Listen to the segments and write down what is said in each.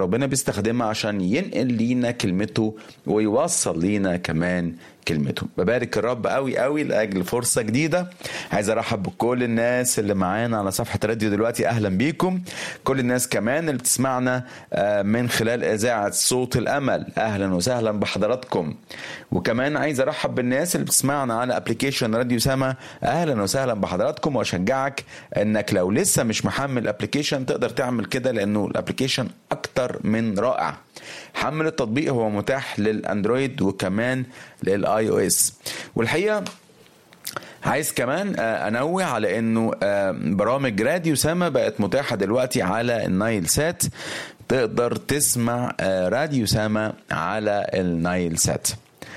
ربنا بيستخدمها عشان ينقل لينا كلمته ويوصل لينا كمان كلمته ببارك الرب قوي قوي لاجل فرصه جديده عايز ارحب بكل الناس اللي معانا على صفحه الراديو دلوقتي اهلا بيكم كل الناس كمان اللي بتسمعنا من خلال اذاعه صوت الامل اهلا وسهلا بحضراتكم وكمان عايز ارحب بالناس اللي بتسمعنا على ابلكيشن راديو سما اهلا وسهلا بحضراتكم واشجعك انك لو لسه مش محمل الابلكيشن تقدر تعمل كده لانه الابلكيشن اكتر من رائع حمل التطبيق هو متاح للاندرويد وكمان للاي او اس والحقيقه عايز كمان انوه على انه برامج راديو سما بقت متاحه دلوقتي على النايل سات تقدر تسمع راديو سما على النايل سات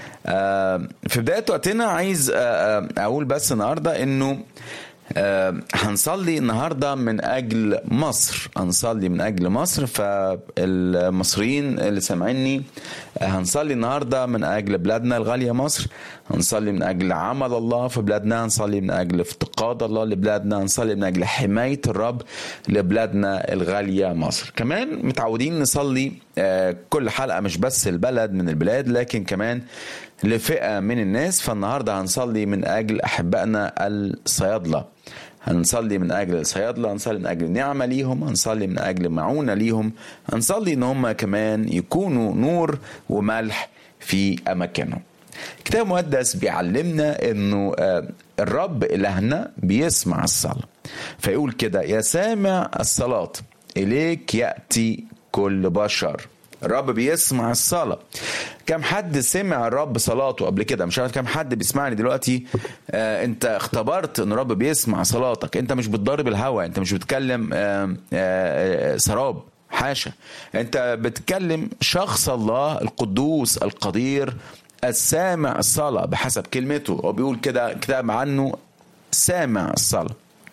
في بدايه وقتنا عايز اقول بس النهارده انه آه هنصلي النهارده من اجل مصر هنصلي من اجل مصر فالمصريين اللي سامعيني آه هنصلي النهارده من اجل بلادنا الغاليه مصر هنصلي من اجل عمل الله في بلادنا هنصلي من اجل افتقاد الله لبلادنا هنصلي من اجل حمايه الرب لبلادنا الغاليه مصر كمان متعودين نصلي آه كل حلقه مش بس البلد من البلاد لكن كمان لفئه من الناس فالنهارده هنصلي من اجل احبائنا الصيادله هنصلي من اجل الصيادله هنصلي من اجل نعمه ليهم هنصلي من اجل معونه ليهم هنصلي ان هم كمان يكونوا نور وملح في اماكنهم الكتاب المقدس بيعلمنا انه الرب الهنا بيسمع الصلاه فيقول كده يا سامع الصلاه اليك ياتي كل بشر الرب بيسمع الصلاه كم حد سمع الرب صلاته قبل كده مش عارف كم حد بيسمعني دلوقتي آه انت اختبرت ان الرب بيسمع صلاتك انت مش بتضرب الهوا انت مش بتكلم آه آه سراب حاشا انت بتكلم شخص الله القدوس القدير السامع الصلاة بحسب كلمته هو بيقول كده كتاب عنه سامع الصلاة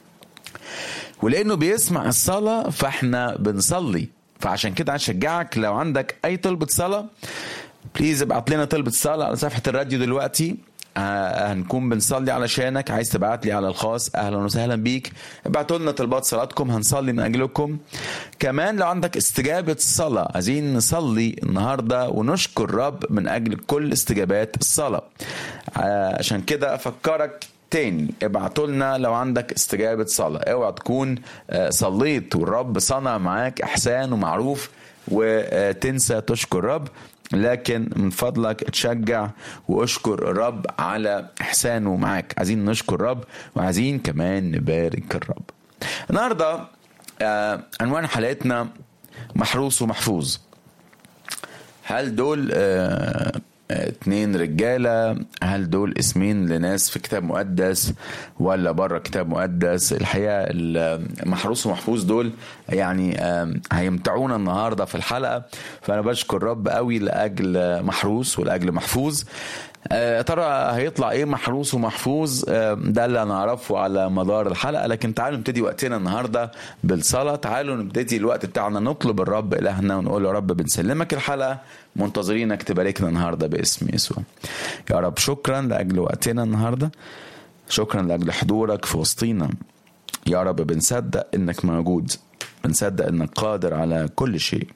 ولانه بيسمع الصلاة فاحنا بنصلي فعشان كده هشجعك لو عندك اي طلبة صلاة بليز ابعت لنا طلبة صلاة على صفحة الراديو دلوقتي هنكون بنصلي علشانك عايز تبعت لي على الخاص اهلا وسهلا بيك ابعتوا لنا طلبات صلاتكم هنصلي من اجلكم كمان لو عندك استجابة صلاة عايزين نصلي النهاردة ونشكر الرب من اجل كل استجابات الصلاة عشان كده افكرك تاني ابعتوا لنا لو عندك استجابة صلاة اوعى تكون صليت والرب صنع معاك احسان ومعروف وتنسى تشكر الرب لكن من فضلك تشجع واشكر الرب على احسانه معاك عايزين نشكر الرب وعايزين كمان نبارك الرب النهارده آه عنوان حلقتنا محروس ومحفوظ هل دول آه اتنين رجالة هل دول اسمين لناس في كتاب مقدس ولا بره كتاب مقدس الحقيقة المحروس ومحفوظ دول يعني هيمتعونا النهاردة في الحلقة فأنا بشكر رب قوي لأجل محروس ولأجل محفوظ يا ترى هيطلع ايه محروس ومحفوظ ده اللي هنعرفه على مدار الحلقه لكن تعالوا نبتدي وقتنا النهارده بالصلاه تعالوا نبتدي الوقت بتاعنا نطلب الرب الهنا ونقول يا رب بنسلمك الحلقه منتظرينك تباركنا النهارده باسم يسوع يا رب شكرا لاجل وقتنا النهارده شكرا لاجل حضورك في وسطينا يا رب بنصدق انك موجود بنصدق انك قادر على كل شيء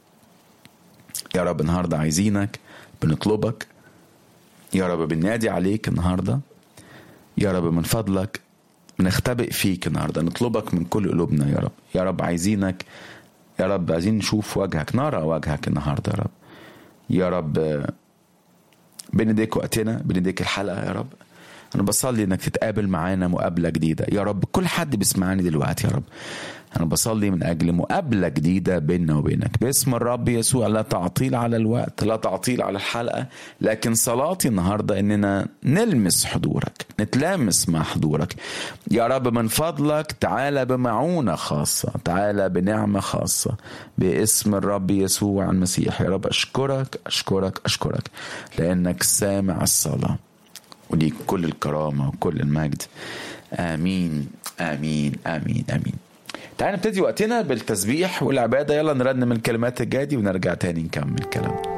يا رب النهارده عايزينك بنطلبك يا رب بننادي عليك النهارده يا رب من فضلك بنختبئ فيك النهارده نطلبك من كل قلوبنا يا رب يا رب عايزينك يا رب عايزين نشوف وجهك نرى وجهك النهارده يا رب يا رب بين ايديك وقتنا بين ايديك الحلقه يا رب انا بصلي انك تتقابل معانا مقابله جديده يا رب كل حد بيسمعني دلوقتي يا رب انا بصلي من اجل مقابله جديده بيننا وبينك باسم الرب يسوع لا تعطيل على الوقت لا تعطيل على الحلقه لكن صلاتي النهارده اننا نلمس حضورك نتلامس مع حضورك يا رب من فضلك تعالى بمعونه خاصه تعالى بنعمه خاصه باسم الرب يسوع المسيح يا رب اشكرك اشكرك اشكرك لانك سامع الصلاه وليك كل الكرامه وكل المجد امين امين امين امين تعالى نبتدي وقتنا بالتسبيح والعباده يلا نرنم الكلمات الجايه دي ونرجع تاني نكمل كلامنا